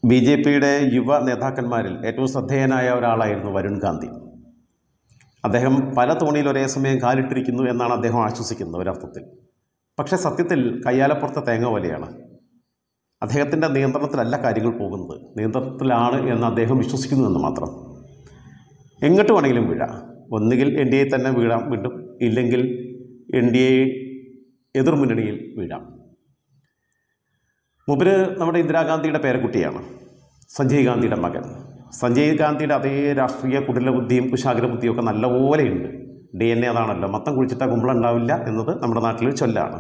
B J പിയുടെ യുവ നേതാക്കന്മാരിൽ ഏറ്റവും ശ്രദ്ധേയനായ ഒരാളായിരുന്നു വരുൺ ഗാന്ധി അദ്ദേഹം പല തോണിയിൽ ഒരേ സമയം കാലിട്ടിരിക്കുന്നു എന്നാണ് അദ്ദേഹം ആശ്വസിക്കുന്നത് ഒരർത്ഥത്തിൽ പക്ഷേ സത്യത്തിൽ കയ്യാലപ്പുറത്തെ തേങ്ങ പോലെയാണ് അദ്ദേഹത്തിൻ്റെ നിയന്ത്രണത്തിലല്ല കാര്യങ്ങൾ പോകുന്നത് നിയന്ത്രണത്തിലാണ് എന്ന് അദ്ദേഹം വിശ്വസിക്കുന്നു എന്ന് മാത്രം എങ്ങോട്ട് വേണമെങ്കിലും വീഴാം ഒന്നുകിൽ എൻ ഡി എ തന്നെ വീഴാം വീണ്ടും ഇല്ലെങ്കിൽ എൻ ഡി എ എതിർമുന്നണിയിൽ വീഴാം മൂപ്പര് നമ്മുടെ ഇന്ദിരാഗാന്ധിയുടെ പേരക്കുട്ടിയാണ് സഞ്ജയ് ഗാന്ധിയുടെ മകൻ സഞ്ജയ് ഗാന്ധിയുടെ അതേ രാഷ്ട്രീയ കുടില ബുദ്ധിയും കുശാഗ്ര ബുദ്ധിയും ഒക്കെ നല്ലപോലെയുണ്ട് ഡി എൻ എ അതാണല്ലോ മൊത്തം കുഴിച്ചിട്ടാൽ കുമ്പളുണ്ടാവില്ല എന്നത് നമ്മുടെ നാട്ടിൽ ചൊല്ലാണ്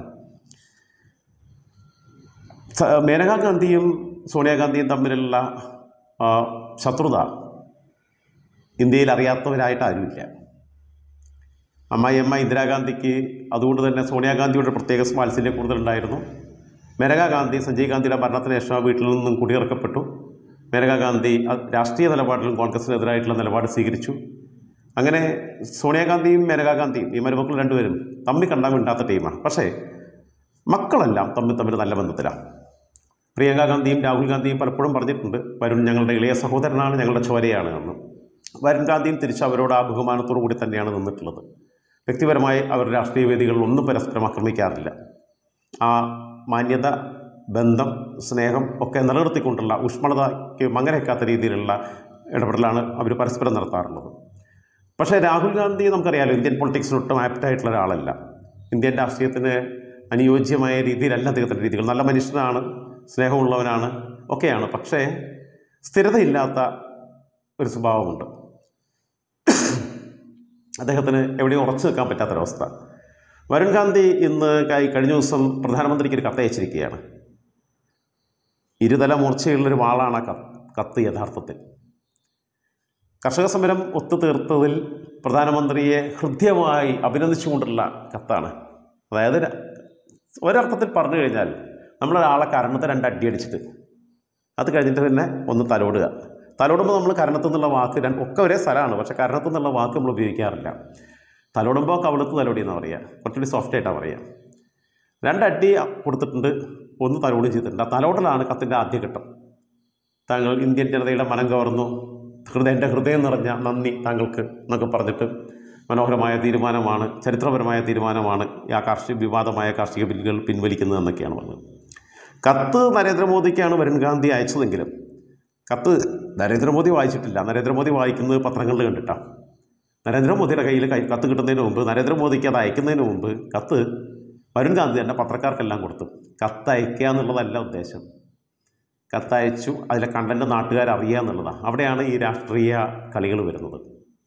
സ- മേനകാ ഗാന്ധിയും സോണിയാഗാന്ധിയും തമ്മിലുള്ള ആ, ശത്രുത ഇന്ത്യയിൽ അറിയാത്തവരായിട്ട് ആരുമില്ല അമ്മായിയമ്മ ഇന്ദിരാഗാന്ധിക്ക് അതുകൊണ്ട് തന്നെ സോണിയാഗാന്ധിയുടെ പ്രത്യേക വാത്സല്യം കൂടുതലുണ്ടായിരുന്നു മേനകാ ഗാന്ധി സഞ്ജയ് ഗാന്ധിയുടെ ഭരണത്തിന് ശേഷം ആ വീട്ടിൽ നിന്നും കുടിയിറക്കപ്പെട്ടു മേനകാ ഗാന്ധി അത് രാഷ്ട്രീയ നിലപാടിലും കോൺഗ്രസിനെതിരായിട്ടുള്ള നിലപാട് സ്വീകരിച്ചു അങ്ങനെ സോണിയാഗാന്ധിയും മേനകാ ഗാന്ധിയും ഈ മരുമക്കൾ രണ്ടുപേരും തമ്മിൽ കണ്ടാൽ മിണ്ടാത്ത ടീമാണ് പക്ഷേ മക്കളെല്ലാം തമ്മിൽ തമ്മിൽ നല്ല ബന്ധത്തിലാണ് പ്രിയങ്ക ഗാന്ധിയും രാഹുൽ ഗാന്ധിയും പലപ്പോഴും പറഞ്ഞിട്ടുണ്ട് വരുൺ ഞങ്ങളുടെ ഇളയ സഹോദരനാണ് ഞങ്ങളുടെ ചോരയാണ് എന്ന് വരുൺ ഗാന്ധിയും തിരിച്ച് അവരോട് ആ ബഹുമാനത്തോടു കൂടി തന്നെയാണ് നിന്നിട്ടുള്ളത് വ്യക്തിപരമായി അവർ രാഷ്ട്രീയ വേദികളിൽ ഒന്നും പരസ്പരം ആക്രമിക്കാറില്ല ആ മാന്യത ബന്ധം സ്നേഹം ഒക്കെ നിലനിർത്തിക്കൊണ്ടുള്ള ഊഷ്മളതയ്ക്ക് മങ്ങരയ്ക്കാത്ത രീതിയിലുള്ള ഇടപെടലാണ് അവർ പരസ്പരം നടത്താറുള്ളത് പക്ഷേ രാഹുൽ ഗാന്ധി നമുക്കറിയാലോ ഇന്ത്യൻ പൊളിറ്റിക്സിന് ഒട്ടും ആപ്റ്റായിട്ടുള്ള ഒരാളല്ല ഇന്ത്യൻ രാഷ്ട്രീയത്തിന് അനുയോജ്യമായ രീതിയിലല്ല അദ്ദേഹത്തിൻ്റെ രീതികൾ നല്ല മനുഷ്യനാണ് സ്നേഹമുള്ളവനാണ് ഒക്കെയാണ് പക്ഷേ സ്ഥിരതയില്ലാത്ത ഒരു സ്വഭാവമുണ്ട് അദ്ദേഹത്തിന് എവിടെയും ഉറച്ചു നിൽക്കാൻ പറ്റാത്തൊരവസ്ഥ വരുൺ ഗാന്ധി ഇന്ന് കൈ- കഴിഞ്ഞ ദിവസം പ്രധാനമന്ത്രിക്ക് ഒരു കത്ത് അയച്ചിരിക്കുകയാണ് ഇരുതല മൂർച്ചയുള്ളൊരു വാളാണ് ആ ക- കത്ത് യഥാർത്ഥത്തിൽ കർഷക സമരം ഒത്തുതീർത്തതിൽ പ്രധാനമന്ത്രിയെ ഹൃദ്യമായി അഭിനന്ദിച്ചുകൊണ്ടുള്ള കത്താണ് അതായത് ര- ഒരർത്ഥത്തിൽ പറഞ്ഞു കഴിഞ്ഞാൽ നമ്മളൊരാളെ കരണത്തെ രണ്ട് അടി അടിച്ചിട്ട് അത് കഴിഞ്ഞിട്ട് പിന്നെ ഒന്ന് തലോടുക തലോടുമ്പോൾ നമ്മൾ കരണത്തു നിന്നുള്ള വാക്ക് രണ്ട് ഒക്കെ ഒരേ സ്ഥലമാണ് പക്ഷേ കരണത്തു നിന്നുള്ള വാക്ക് നമ്മൾ ഉപയോഗിക്കാറില്ല തലോടുമ്പോൾ കവിളത്ത് തലോടി എന്നാണ് പറയുക കുറച്ചുകൂടി സോഫ്റ്റ് ആയിട്ടാണ് പറയുക രണ്ടടി കൊടുത്തിട്ടുണ്ട് ഒന്ന് തലോടും ചെയ്തിട്ടുണ്ട് ആ തലോടലാണ് കത്തിൻ്റെ ആദ്യഘട്ടം താങ്കൾ ഇന്ത്യൻ ജനതയുടെ മനം കവർന്നു ഹൃദയ എൻ്റെ ഹൃദയം നിറഞ്ഞ നന്ദി താങ്കൾക്ക് എന്നൊക്കെ പറഞ്ഞിട്ട് മനോഹരമായ തീരുമാനമാണ് ചരിത്രപരമായ തീരുമാനമാണ് ആ കാർഷിക വിവാദമായ കാർഷിക ബില്ലുകൾ പിൻവലിക്കുന്നതെന്നൊക്കെയാണ് പറഞ്ഞത് കത്ത് നരേന്ദ്രമോദിക്കാണ് വരുൺ ഗാന്ധി അയച്ചതെങ്കിലും കത്ത് നരേന്ദ്രമോദി വായിച്ചിട്ടില്ല നരേന്ദ്രമോദി വായിക്കുന്നത് പത്രങ്ങളിൽ കണ്ടിട്ടാണ് നരേന്ദ്രമോദിയുടെ കയ്യിൽ കൈ കത്ത് കിട്ടുന്നതിന് മുമ്പ് നരേന്ദ്രമോദിക്ക് അത് അയക്കുന്നതിന് മുമ്പ് കത്ത് വരുൺ ഗാന്ധി തന്നെ പത്രക്കാർക്കെല്ലാം കൊടുത്തു കത്ത് അയക്കുക എന്നുള്ളതല്ല ഉദ്ദേശം കത്തയച്ചു അതിലെ കണ്ടന്റ് നാട്ടുകാർ അറിയുക എന്നുള്ളതാണ് അവിടെയാണ് ഈ രാഷ്ട്രീയ കളികൾ വരുന്നത്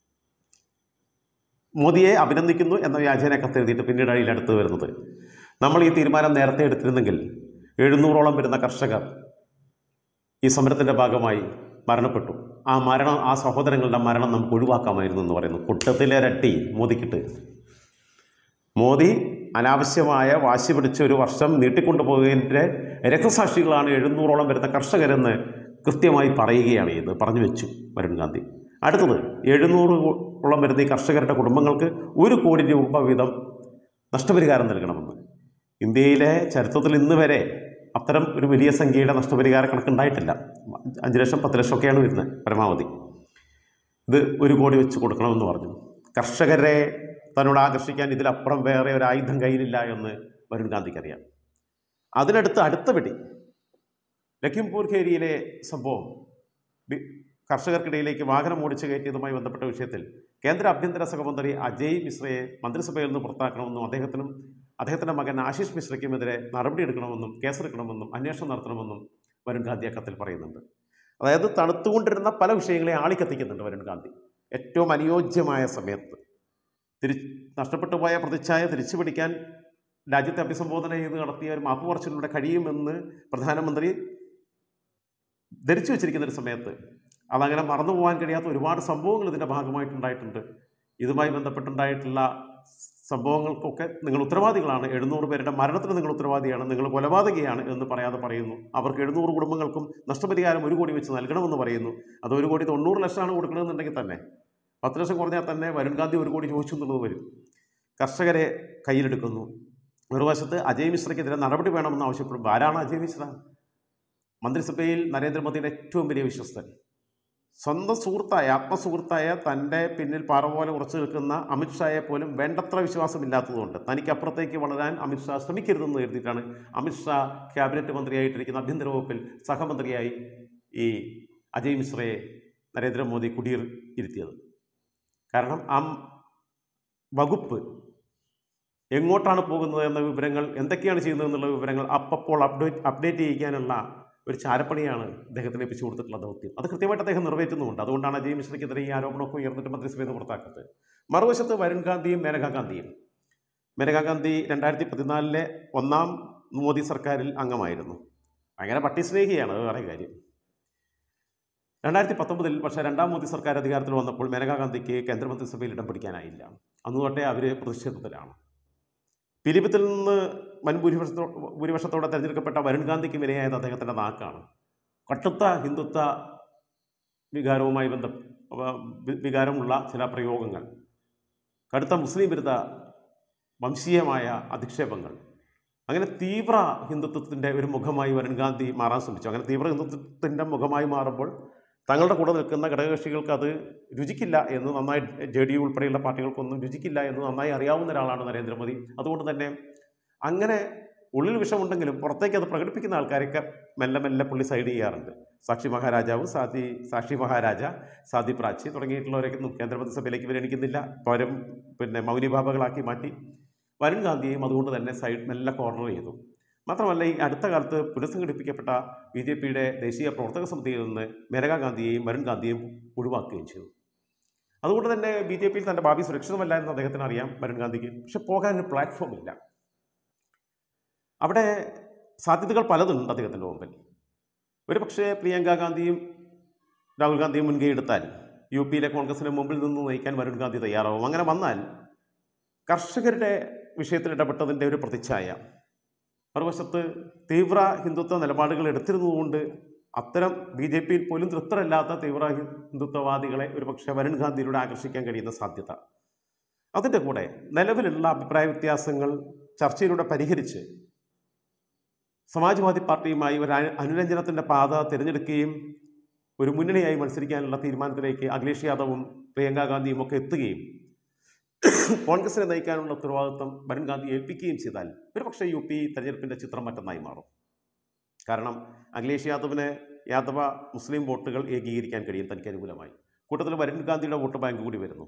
മോദിയെ അഭിനന്ദിക്കുന്നു എന്ന വ്യാജേന കത്തെഴുതിയിട്ട് പിന്നീട് അതിലടുത്ത് വരുന്നത് നമ്മൾ ഈ തീരുമാനം നേരത്തെ എടുത്തിരുന്നെങ്കിൽ എഴുന്നൂറോളം വരുന്ന കർഷകർ ഈ സമരത്തിൻ്റെ ഭാഗമായി മരണപ്പെട്ടു ആ മരണം ആ സഹോദരങ്ങളുടെ മരണം നമുക്ക് ഒഴിവാക്കാമായിരുന്നു എന്ന് പറയുന്നു കുട്ടത്തിലെ രട്ടി മോദിക്കിട്ട് മോദി അനാവശ്യമായ വാശി പിടിച്ച ഒരു വർഷം നീട്ടിക്കൊണ്ടുപോകുന്നതിൻ്റെ രക്തസാക്ഷികളാണ് എഴുന്നൂറോളം വരുന്ന കർഷകരെന്ന് കൃത്യമായി പറയുകയാണ് ഇത് പറഞ്ഞു വെച്ചു വരുൺ ഗാന്ധി അടുത്തത് എഴുന്നൂറോളം വരുന്ന ഈ കർഷകരുടെ കുടുംബങ്ങൾക്ക് ഒരു കോടി രൂപ വീതം നഷ്ടപരിഹാരം നൽകണമെന്ന് ഇന്ത്യയിലെ ചരിത്രത്തിൽ ഇന്ന് വരെ അത്തരം ഒരു വലിയ സംഖ്യയുടെ നഷ്ടപരിഹാര കണക്കുണ്ടായിട്ടില്ല അഞ്ച് ലക്ഷം പത്ത് ലക്ഷമൊക്കെയാണ് വരുന്നത് പരമാവധി ഇത് ഒരു കോടി വെച്ച് കൊടുക്കണമെന്ന് പറഞ്ഞു കർഷകരെ തന്നോട് ആകർഷിക്കാൻ ഇതിലപ്പുറം വേറെ ഒരു ആയുധം കയ്യിലില്ല എന്ന് വരുൺ ഗാന്ധിക്ക് അറിയാം അതിനടുത്ത് അടുത്ത വെടി ലഖിംപൂർ ഖേരിയിലെ സംഭവം ബി- കർഷകർക്കിടയിലേക്ക് വാഹനം ഓടിച്ചു കയറ്റിയതുമായി ബന്ധപ്പെട്ട വിഷയത്തിൽ കേന്ദ്ര ആഭ്യന്തര സഹമന്ത്രി അജയ് മിശ്രയെ മന്ത്രിസഭയിൽ നിന്ന് പുറത്താക്കണമെന്നും അദ്ദേഹത്തിനും അദ്ദേഹത്തിൻ്റെ മകൻ ആശിഷ് മിശ്രയ്ക്കുമെതിരെ നടപടിയെടുക്കണമെന്നും കേസെടുക്കണമെന്നും അന്വേഷണം നടത്തണമെന്നും വരുൺ ഗാന്ധി ആ കത്തിൽ പറയുന്നുണ്ട് അതായത് തണുത്തുകൊണ്ടിരുന്ന പല വിഷയങ്ങളെ ആളിക്കത്തിക്കുന്നുണ്ട് വരുൺ ഗാന്ധി ഏറ്റവും അനുയോജ്യമായ സമയത്ത് തിരി നഷ്ടപ്പെട്ടു പോയ പ്രതിച്ഛായ തിരിച്ചു പിടിക്കാൻ രാജ്യത്തെ അഭിസംബോധന ചെയ്ത് നടത്തിയ ഒരു മാപ്പ് പറച്ചിലൂടെ കഴിയുമെന്ന് പ്രധാനമന്ത്രി ധരിച്ചു വെച്ചിരിക്കുന്ന ഒരു സമയത്ത് അതങ്ങനെ മറന്നു പോകാൻ കഴിയാത്ത ഒരുപാട് സംഭവങ്ങൾ ഇതിൻ്റെ ഭാഗമായിട്ടുണ്ടായിട്ടുണ്ട് ഇതുമായി ബന്ധപ്പെട്ടുണ്ടായിട്ടുള്ള സംഭവങ്ങൾക്കൊക്കെ നിങ്ങൾ ഉത്തരവാദികളാണ് എഴുന്നൂറ് പേരുടെ മരണത്തിന് നിങ്ങൾ ഉത്തരവാദിയാണ് നിങ്ങൾ കൊലപാതകയാണ് എന്ന് പറയാതെ പറയുന്നു അവർക്ക് എഴുന്നൂറ് കുടുംബങ്ങൾക്കും നഷ്ടപരിഹാരം ഒരു കോടി വെച്ച് നൽകണമെന്ന് പറയുന്നു അത് ഒരു കോടി തൊണ്ണൂറ് ലക്ഷമാണ് കൊടുക്കണമെന്നുണ്ടെങ്കിൽ തന്നെ പത്ത് ലക്ഷം കുറഞ്ഞാൽ തന്നെ വരുൺ ഗാന്ധി ഒരു കോടി ചോദിച്ചു എന്നുള്ളത് വരും കർഷകരെ കയ്യിലെടുക്കുന്നു മറുവശത്ത് അജയ് മിശ്രയ്ക്കെതിരെ നടപടി വേണമെന്ന് ആവശ്യപ്പെടുമ്പോൾ ആരാണ് അജയ് മിശ്ര മന്ത്രിസഭയിൽ നരേന്ദ്രമോദിയുടെ ഏറ്റവും വലിയ വിശ്വസ്തൻ സ്വന്തം സുഹൃത്തായ ആത്മസുഹൃത്തായ തൻ്റെ പിന്നിൽ പാറ പോലെ ഉറച്ചു നിൽക്കുന്ന അമിത്ഷായെ പോലും വേണ്ടത്ര വിശ്വാസമില്ലാത്തതുകൊണ്ട് തനിക്കപ്പുറത്തേക്ക് വളരാൻ അമിത്ഷാ ശ്രമിക്കരുതെന്ന് കരുതിയിട്ടാണ് അമിത്ഷാ ക്യാബിനറ്റ് മന്ത്രിയായിട്ടിരിക്കുന്ന ആഭ്യന്തര വകുപ്പിൽ സഹമന്ത്രിയായി ഈ അജയ് മിശ്രയെ നരേന്ദ്രമോദി കുടിയിൽ ഇരുത്തിയത് കാരണം ആ വകുപ്പ് എങ്ങോട്ടാണ് പോകുന്നത് എന്ന വിവരങ്ങൾ എന്തൊക്കെയാണ് ചെയ്യുന്നത് എന്നുള്ള വിവരങ്ങൾ അപ്പപ്പോൾ അപ്ഡേറ്റ് അപ്ഡേറ്റ് ചെയ്യിക്കാനുള്ള ഒരു ചാരപ്പണിയാണ് അദ്ദേഹത്തിന് ഏൽപ്പിച്ചു കൊടുത്തിട്ടുള്ള ദൗത്യം അത് കൃത്യമായിട്ട് അദ്ദേഹം നിറവേറ്റുന്നുമുണ്ട് അതുകൊണ്ടാണ് അജയ് മിശ്രയ്ക്കെതിരെ ഈ ആരോപണമൊക്കെ ഉയർന്നിട്ട് മന്ത്രിസഭയിൽ നിന്ന് പുറത്താക്കുന്നത് മറുവശത്ത് വരുൺ ഗാന്ധിയും മേനകാ ഗാന്ധിയും മേനകാ ഗാന്ധി രണ്ടായിരത്തി പതിനാലിലെ ഒന്നാം മോദി സർക്കാരിൽ അംഗമായിരുന്നു ഭയങ്കര പട്ടിസ്നേഹിയാണ് അത് വേറെ കാര്യം രണ്ടായിരത്തി പത്തൊമ്പതിൽ പക്ഷേ രണ്ടാം മോദി സർക്കാർ അധികാരത്തിൽ വന്നപ്പോൾ മേനകാ ഗാന്ധിക്ക് കേന്ദ്രമന്ത്രിസഭയിൽ ഇടം പിടിക്കാനായില്ല അന്ന് തൊട്ടേ അവർ പ്രതിഷേധത്തിലാണ് പിലിഭത്തിൽ നിന്ന് വൻ ഭൂരിപക്ഷത്തോ ഭൂരിപക്ഷത്തോടെ തിരഞ്ഞെടുക്കപ്പെട്ട വരുൺ ഗാന്ധിക്ക് വിനയായത് അദ്ദേഹത്തിൻ്റെ നാക്കാണ് കട്ടുത്ത ഹിന്ദുത്വ വികാരവുമായി ബന്ധ വി- വികാരമുള്ള ചില പ്രയോഗങ്ങൾ കടുത്ത മുസ്ലിം വിരുദ്ധ വംശീയമായ അധിക്ഷേപങ്ങൾ അങ്ങനെ തീവ്ര ഹിന്ദുത്വത്തിൻ്റെ ഒരു മുഖമായി വരുൺ ഗാന്ധി മാറാൻ ശ്രമിച്ചു അങ്ങനെ തീവ്ര ഹിന്ദുത്വത്തിൻ്റെ മുഖമായി മാറുമ്പോൾ തങ്ങളുടെ കൂടെ നിൽക്കുന്ന ഘടകകക്ഷികൾക്ക് അത് രുചിക്കില്ല എന്ന് നന്നായി ജെ ഡി യു ഉൾപ്പെടെയുള്ള പാർട്ടികൾക്കൊന്നും രുചിക്കില്ല എന്ന് നന്നായി അറിയാവുന്ന ഒരാളാണ് നരേന്ദ്രമോദി അതുകൊണ്ട് തന്നെ അങ്ങനെ ഉള്ളിൽ വിഷമുണ്ടെങ്കിലും പുറത്തേക്ക് അത് പ്രകടിപ്പിക്കുന്ന ആൾക്കാരൊക്കെ മെല്ലെ മെല്ലെ പുള്ളി സൈഡ് ചെയ്യാറുണ്ട് സാക്ഷി മഹാരാജാവ് സാദി സാക്ഷി മഹാരാജ സാദി പ്രാച്ചി തുടങ്ങിയിട്ടുള്ളവരൊക്കെ കേന്ദ്രമന്ത്രിസഭയിലേക്ക് പരിഗണിക്കുന്നില്ല പകരം പിന്നെ മൗനിഭാബകളാക്കി മാറ്റി വരുൺ ഗാന്ധിയെയും അതുകൊണ്ട് തന്നെ സൈഡ് മെല്ലെ കോർണർ ചെയ്തു മാത്രമല്ല ഈ അടുത്ത കാലത്ത് പുനഃസംഘടിപ്പിക്കപ്പെട്ട ബി ജെ പിയുടെ ദേശീയ പ്രവർത്തക സമിതിയിൽ നിന്ന് മേനകാ ഗാന്ധിയെയും വരുൺ ഗാന്ധിയെയും ഒഴിവാക്കുകയും ചെയ്തു അതുകൊണ്ട് തന്നെ ബി ജെ പിയിൽ തൻ്റെ ഭാവി സുരക്ഷിതമല്ല എന്ന് അദ്ദേഹത്തിന് അറിയാം വരുൺ ഗാന്ധിക്ക് പക്ഷെ പോകാൻ ഒരു പ്ലാറ്റ്ഫോം ഇല്ല അവിടെ സാധ്യതകൾ പലതുണ്ട് അദ്ദേഹത്തിൻ്റെ മുമ്പിൽ ഒരു പക്ഷേ പ്രിയങ്ക ഗാന്ധിയും രാഹുൽ ഗാന്ധിയും മുൻകൈ എടുത്താൽ യു പിയിലെ കോൺഗ്രസിന് മുമ്പിൽ നിന്ന് നയിക്കാൻ വരുൺ ഗാന്ധി തയ്യാറാവും അങ്ങനെ വന്നാൽ കർഷകരുടെ വിഷയത്തിൽ ഇടപെട്ടതിൻ്റെ ഒരു പ്രതിച്ഛായ മറുവശത്ത് തീവ്ര ഹിന്ദുത്വ നിലപാടുകൾ എടുത്തിരുന്നതുകൊണ്ട് അത്തരം ബി ജെ പിയിൽ പോലും തൃപ്തരല്ലാത്ത തീവ്ര ഹിന്ദുത്വവാദികളെ ഒരു പക്ഷേ വരുൺ ഗാന്ധിയിലൂടെ ആകർഷിക്കാൻ കഴിയുന്ന സാധ്യത അതിൻ്റെ കൂടെ നിലവിലുള്ള അഭിപ്രായ വ്യത്യാസങ്ങൾ ചർച്ചയിലൂടെ പരിഹരിച്ച് സമാജ്വാദി പാർട്ടിയുമായി ഒരു അനു- അനുരഞ്ജനത്തിൻ്റെ പാത തിരഞ്ഞെടുക്കുകയും ഒരു മുന്നണിയായി മത്സരിക്കാനുള്ള തീരുമാനത്തിലേക്ക് അഖിലേഷ് യാദവും പ്രിയങ്ക ഗാന്ധിയും ഒക്കെ എത്തുകയും കോൺഗ്രസിനെ നയിക്കാനുള്ള ഉത്തരവാദിത്വം വരുൺ ഗാന്ധി ഏൽപ്പിക്കുകയും ചെയ്താൽ ഒരുപക്ഷെ യു പി തെരഞ്ഞെടുപ്പിൻ്റെ ചിത്രം മറ്റൊന്നായി മാറും കാരണം അഖിലേഷ് യാദവിന് യാദവ മുസ്ലിം വോട്ടുകൾ ഏകീകരിക്കാൻ കഴിയും തനിക്ക് അനുകൂലമായി കൂട്ടത്തിൽ വരുൺ ഗാന്ധിയുടെ വോട്ട് ബാങ്ക് കൂടി വരുന്നു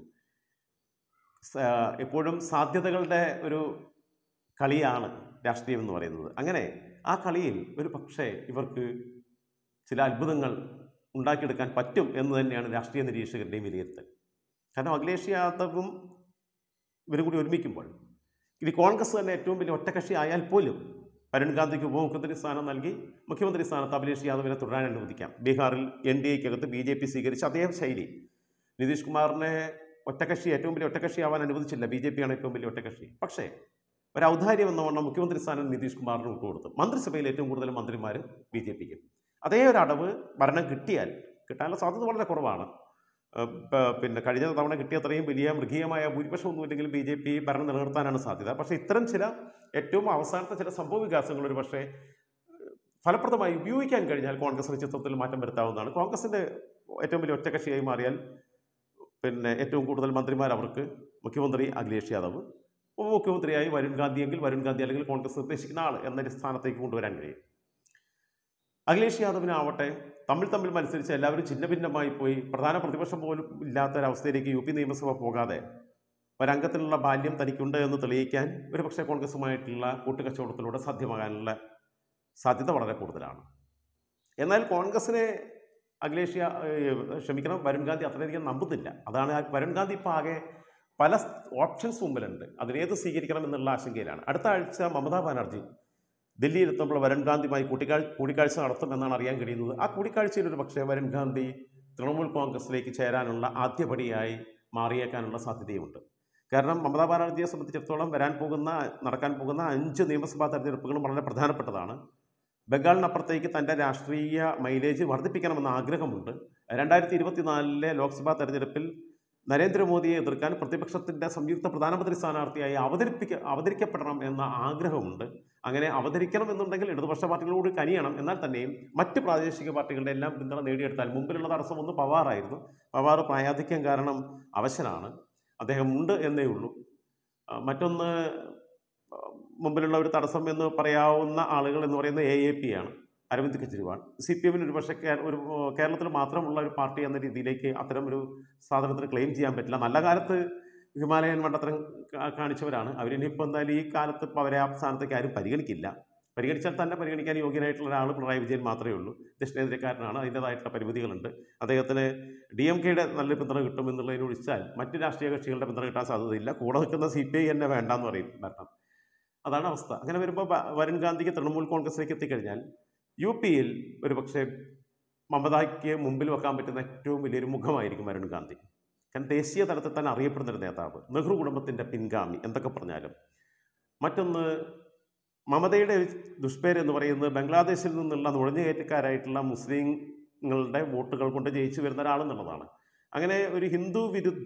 സ- എപ്പോഴും സാധ്യതകളുടെ ഒരു കളിയാണ് രാഷ്ട്രീയം എന്ന് പറയുന്നത് അങ്ങനെ ആ കളിയിൽ ഒരു പക്ഷേ ഇവർക്ക് ചില അത്ഭുതങ്ങൾ ഉണ്ടാക്കിയെടുക്കാൻ പറ്റും എന്ന് തന്നെയാണ് രാഷ്ട്രീയ നിരീക്ഷകരുടെയും വിലയിരുത്തൽ കാരണം അഖിലേഷ് യാദവും ഇവരും കൂടി ഒരുമിക്കുമ്പോൾ ഇനി കോൺഗ്രസ് തന്നെ ഏറ്റവും വലിയ ഒറ്റകക്ഷി ആയാൽ പോലും വരുൺ ഗാന്ധിക്ക് ഉപമുഖ്യമന്ത്രി സ്ഥാനം നൽകി മുഖ്യമന്ത്രി സ്ഥാനത്ത് അഖിലേഷ് യാദവിനെ തുടരാൻ അനുവദിക്കാം ബീഹാറിൽ എൻ ഡി എക്കകത്ത് ബി ജെ പി സ്വീകരിച്ച അതേ ശൈലി നിതീഷ് കുമാറിനെ ഒറ്റകക്ഷി ഏറ്റവും വലിയ ഒറ്റകക്ഷി ആവാൻ അനുവദിച്ചില്ല ബി ജെ പിയാണ് ഏറ്റവും വലിയ ഒറ്റകക്ഷി പക്ഷേ ഒരു ഔദാര്യം എന്ന വണ്ണം മുഖ്യമന്ത്രി സ്ഥാനം നിതീഷ് കുമാറിന് വിട്ടുകൊടുത്തു മന്ത്രിസഭയിൽ ഏറ്റവും കൂടുതൽ മന്ത്രിമാർ ബി ജെ പിക്ക് അതേ ഒരു അടവ് ഭരണം കിട്ടിയാൽ കിട്ടാനുള്ള സാധ്യത വളരെ കുറവാണ് ഏഹ് പ- പിന്നെ കഴിഞ്ഞ തവണ കിട്ടിയ അത്രയും വലിയ മൃഗീയമായ ഭൂരിപക്ഷം ഒന്നുമില്ലെങ്കിൽ ബി ജെ പി ഭരണം നിലനിർത്താനാണ് സാധ്യത പക്ഷേ ഇത്തരം ചില ഏറ്റവും അവസാനത്തെ ചില സംഭവ വികാസങ്ങൾ ഒരു പക്ഷേ ഫലപ്രദമായി ഉപയോഗിക്കാൻ കഴിഞ്ഞാൽ കോൺഗ്രസിന് ചിത്രത്തിൽ മാറ്റം വരുത്താവുന്നതാണ് കോൺഗ്രസിൻ്റെ ഏറ്റവും വലിയ ഒറ്റകക്ഷിയായി മാറിയാൽ പിന്നെ ഏറ്റവും കൂടുതൽ മന്ത്രിമാർ അവർക്ക് മുഖ്യമന്ത്രി അഖിലേഷ് യാദവ് ഉപമുഖ്യമന്ത്രിയായി വരുൺ ഗാന്ധി എങ്കിൽ വരുൺ ഗാന്ധി അല്ലെങ്കിൽ കോൺഗ്രസ് നിർദ്ദേശിക്കുന്ന ആൾ എന്ന സ്ഥാനത്തേക്ക് കൊണ്ടുവരാൻ കഴിയും അഖിലേഷ് യാദവിനാവട്ടെ തമ്മിൽ തമ്മിൽ മത്സരിച്ച് എല്ലാവരും ഛിന്ന ഭിന്നമായി പോയി പ്രധാന പ്രതിപക്ഷം പോലും ഇല്ലാത്ത ഒരവസ്ഥയിലേക്ക് യു പി നിയമസഭ പോകാതെ ഒരംഗത്തിലുള്ള ബാല്യം തനിക്കുണ്ട് എന്ന് തെളിയിക്കാൻ ഒരുപക്ഷെ കോൺഗ്രസുമായിട്ടുള്ള കൂട്ടുകച്ചവടത്തിലൂടെ സാധ്യമാകാനുള്ള സാധ്യത വളരെ കൂടുതലാണ് എന്നാൽ കോൺഗ്രസിനെ അഖിലേഷ് യാ- ഏഹ് ക്ഷമിക്കണം വരുൺ ഗാന്ധി അത്രയധികം നമ്പുന്നില്ല അതാണ് ആ വരുൺ ഗാന്ധി ഇപ്പോൾ ആകെ പല ഓപ്ഷൻസ് മുമ്പിലുണ്ട് അതിനേത് സ്വീകരിക്കണം എന്നുള്ള ആശങ്കയിലാണ് അടുത്ത ആഴ്ച മമതാ ബാനർജി ദില്ലിയിൽ എത്തുമ്പോൾ വരുൺ ഗാന്ധിയുമായി കൂട്ടിക്കാഴ്ച കൂടിക്കാഴ്ച നടത്തുമെന്നാണ് അറിയാൻ കഴിയുന്നത് ആ കൂടിക്കാഴ്ചയിൽ ഒരു പക്ഷേ വരുൺ ഗാന്ധി തൃണമൂൽ കോൺഗ്രസിലേക്ക് ചേരാനുള്ള ആദ്യപടിയായി മാറിയേക്കാനുള്ള സാധ്യതയുമുണ്ട് കാരണം മമതാ ബാനർജിയെ സംബന്ധിച്ചിടത്തോളം വരാൻ പോകുന്ന നടക്കാൻ പോകുന്ന അഞ്ച് നിയമസഭാ തെരഞ്ഞെടുപ്പുകളും വളരെ പ്രധാനപ്പെട്ടതാണ് ബംഗാളിനപ്പുറത്തേക്ക് തൻ്റെ രാഷ്ട്രീയ മൈലേജ് വർദ്ധിപ്പിക്കണമെന്ന ആഗ്രഹമുണ്ട് രണ്ടായിരത്തി ഇരുപത്തിനാലിലെ ലോക്സഭാ തെരഞ്ഞെടുപ്പിൽ നരേന്ദ്രമോദിയെ എതിർക്കാൻ പ്രതിപക്ഷത്തിൻ്റെ സംയുക്ത പ്രധാനമന്ത്രി സ്ഥാനാർത്ഥിയായി അവതരിപ്പിക്ക അവതരിക്കപ്പെടണം എന്ന ആഗ്രഹമുണ്ട് അങ്ങനെ അവതരിക്കണം എന്നുണ്ടെങ്കിൽ ഇടതുപക്ഷ പാർട്ടികളോട് കനിയണം എന്നാൽ തന്നെയും മറ്റ് പ്രാദേശിക പാർട്ടികളുടെ എല്ലാം പിന്തുണ നേടിയെടുത്താൽ മുമ്പിലുള്ള തടസ്സം ഒന്ന് പവാറായിരുന്നു പവാർ പ്രായാധിക്യം കാരണം അവശനാണ് അദ്ദേഹം ഉണ്ട് എന്നേ ഉള്ളൂ ആ, മറ്റൊന്ന് ആ, മുമ്പിലുള്ള ഒരു തടസ്സം എന്ന് പറയാവുന്ന ആളുകൾ എന്ന് പറയുന്നത് എ എ പി ആണ് അരവിന്ദ് കെജ്രിവാൾ സി പി എമ്മിന് ഒരു പക്ഷേ കേ- ഒരു ആ, കേരളത്തിൽ മാത്രമുള്ള ഒരു പാർട്ടി എന്ന രീതിയിലേക്ക് അത്തരം ഒരു സാധനത്തിന് ക്ലെയിം ചെയ്യാൻ പറ്റില്ല നല്ല കാലത്ത് ഹിമാലയൻ മണ്ടത്തരം കാ- കാണിച്ചവരാണ് അവരിനിപ്പോൾ എന്തായാലും ഈ കാലത്ത് ഇപ്പോൾ അവരെ ആ സ്ഥാനത്തേക്ക് ആരും പരിഗണിക്കില്ല പരിഗണിച്ചാൽ തന്നെ പരിഗണിക്കാൻ യോഗ്യനായിട്ടുള്ള ഒരാൾ പിണറായി വിജയൻ മാത്രമേ ഉള്ളൂ ദക്ഷിണേന്ത്യക്കാരനാണ് അതിൻ്റേതായിട്ടുള്ള പരിമിതികളുണ്ട് അദ്ദേഹത്തിന് ഡി എം കെയുടെ നല്ല പിന്തുണ കിട്ടുമെന്നുള്ളതിന് ഒഴിച്ചാൽ മറ്റ് രാഷ്ട്രീയ കക്ഷികളുടെ പിന്തുണ കിട്ടാൻ സാധ്യതയില്ല കൂടെ നിൽക്കുന്ന സി പി ഐ തന്നെ വേണ്ടാന്ന് പറയും ഭരണം അതാണ് അവസ്ഥ അങ്ങനെ വരുമ്പോൾ വ- വരുൺ ഗാന്ധിക്ക് തൃണമൂൽ കോൺഗ്രസിലേക്ക് എത്തിക്കഴിഞ്ഞാൽ യു പിയിൽ ഒരു പക്ഷേ മമതയ്ക്ക് മുമ്പിൽ വെക്കാൻ പറ്റുന്ന ഏറ്റവും വലിയൊരു മുഖമായിരിക്കും വരുൺ ഗാന്ധി കാരണം ദേശീയ തലത്തിൽ തന്നെ അറിയപ്പെടുന്ന ഒരു നേതാവ് നെഹ്റു കുടുംബത്തിൻ്റെ പിൻഗാമി എന്തൊക്കെ പറഞ്ഞാലും മറ്റൊന്ന് മമതയുടെ ഒരു ദുഷ്പേര് എന്ന് പറയുന്നത് ബംഗ്ലാദേശിൽ നിന്നുള്ള നുഴഞ്ഞുകയറ്റക്കാരായിട്ടുള്ള മുസ്ലിങ്ങളുടെ വോട്ടുകൾ കൊണ്ട് ജയിച്ചു വരുന്ന ഒരാളെന്നുള്ളതാണ് അങ്ങനെ ഒരു ഹിന്ദു വിരുദ്ധ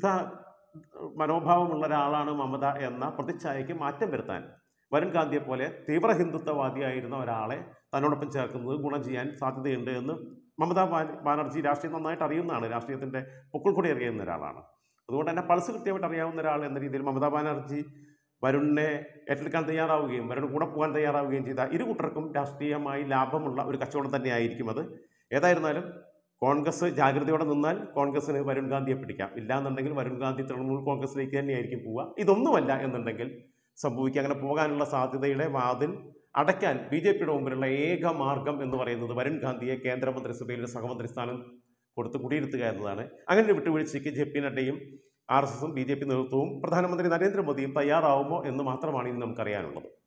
മനോഭാവമുള്ള ഒരാളാണ് മമത എന്ന പ്രതിച്ഛായയ്ക്ക് മാറ്റം വരുത്താൻ വരുൺ ഗാന്ധിയെ പോലെ തീവ്ര ഹിന്ദുത്വവാദിയായിരുന്ന ഒരാളെ തന്നോടൊപ്പം ചേർക്കുന്നത് ഗുണം ചെയ്യാൻ സാധ്യതയുണ്ട് എന്ന് മമതാ ബാ- ബാനർജി രാഷ്ട്രീയം നന്നായിട്ട് അറിയുന്നതാണ് രാഷ്ട്രീയത്തിൻ്റെ പൊക്കിൾ കൂടി അറിയുന്ന ഒരാളാണ് അതുകൊണ്ട് തന്നെ പൾസ് കൃത്യമായിട്ട് അറിയാവുന്ന ഒരാൾ എന്ന രീതിയിൽ മമതാ ബാനർജി വരുണിനെ ഏറ്റെടുക്കാൻ തയ്യാറാവുകയും വരുണ് കൂടെ പോകാൻ തയ്യാറാവുകയും ചെയ്ത ഇരു കൂട്ടർക്കും രാഷ്ട്രീയമായി ലാഭമുള്ള ഒരു കച്ചവടം തന്നെയായിരിക്കും അത് ഏതായിരുന്നാലും കോൺഗ്രസ് ജാഗ്രതയോടെ നിന്നാൽ കോൺഗ്രസിന് വരുൺ ഗാന്ധിയെ പിടിക്കാം ഇല്ലാന്നുണ്ടെങ്കിൽ വരുൺ ഗാന്ധി തൃണമൂൽ കോൺഗ്രസിലേക്ക് തന്നെയായിരിക്കും പോവുക ഇതൊന്നുമല്ല എന്നുണ്ടെങ്കിൽ സംഭവിക്കുക അങ്ങനെ പോകാനുള്ള സാധ്യതയുടെ വാതിൽ അടയ്ക്കാൻ ബി ജെ പിയുടെ മുമ്പിലുള്ള ഏക മാർഗം എന്ന് പറയുന്നത് വരുൺ ഗാന്ധിയെ കേന്ദ്രമന്ത്രിസഭയിൽ ഒരു സഹമന്ത്രി സ്ഥാനം കൊടുത്ത് കുടിയിരുത്തുക എന്നതാണ് അങ്ങനെ ഒരു വിട്ടുവീഴ്ചയ്ക്ക് ജെ പി നഡ്ഡയും ആർ എസ് എസും ബി ജെ പി നേതൃത്വവും പ്രധാനമന്ത്രി നരേന്ദ്രമോദിയും തയ്യാറാവുമോ എന്ന് മാത്രമാണ് ഇനി നമുക്കറിയാനുള്ളത്